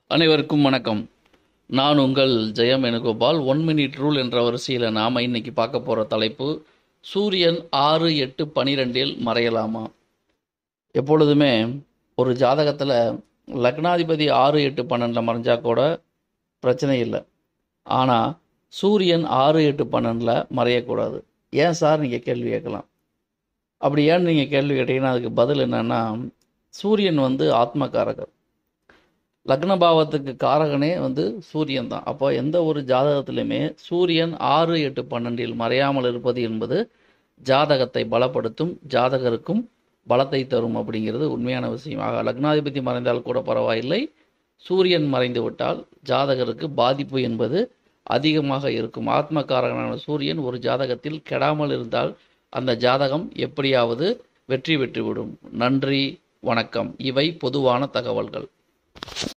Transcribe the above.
அனைவருக்கும் வணக்கம் நான் உங்கள் Jayam Venugopal one minute rule என்ற வரிசையில் நாம் இன்னைக்கு பார்க்க போகிற தலைப்பு சூரியன் ஆறு எட்டு பனிரெண்டில் மறையலாமா எப்பொழுதுமே ஒரு ஜாதகத்தில் லக்னாதிபதி ஆறு எட்டு பன்னெண்டில் மறைஞ்சா கூட பிரச்சனை இல்லை ஆனால் சூரியன் ஆறு எட்டு பன்னெண்டில் மறையக்கூடாது ஏன் சார் நீங்கள் கேள்வி கேட்கலாம் அப்படி ஏன்னு நீங்கள் கேள்வி கேட்டீங்கன்னா அதுக்கு பதில் என்னென்னா சூரியன் வந்து ஆத்மகாரகர் லக்ன பாவத்துக்கு காரகனே வந்து சூரியன் தான் அப்போ எந்த ஒரு ஜாதகத்திலுமே சூரியன் ஆறு எட்டு பன்னெண்டில் மறையாமல் இருப்பது என்பது ஜாதகத்தை பலப்படுத்தும் ஜாதகருக்கும் பலத்தை தரும் அப்படிங்கிறது உண்மையான விஷயம் ஆக லக்னாதிபதி மறைந்தால் கூட பரவாயில்லை சூரியன் மறைந்து விட்டால் ஜாதகருக்கு பாதிப்பு என்பது அதிகமாக இருக்கும் ஆத்மகாரகனான சூரியன் ஒரு ஜாதகத்தில் கெடாமல் இருந்தால் அந்த ஜாதகம் எப்படியாவது வெற்றி பெற்றுவிடும் நன்றி வணக்கம் இவை பொதுவான தகவல்கள்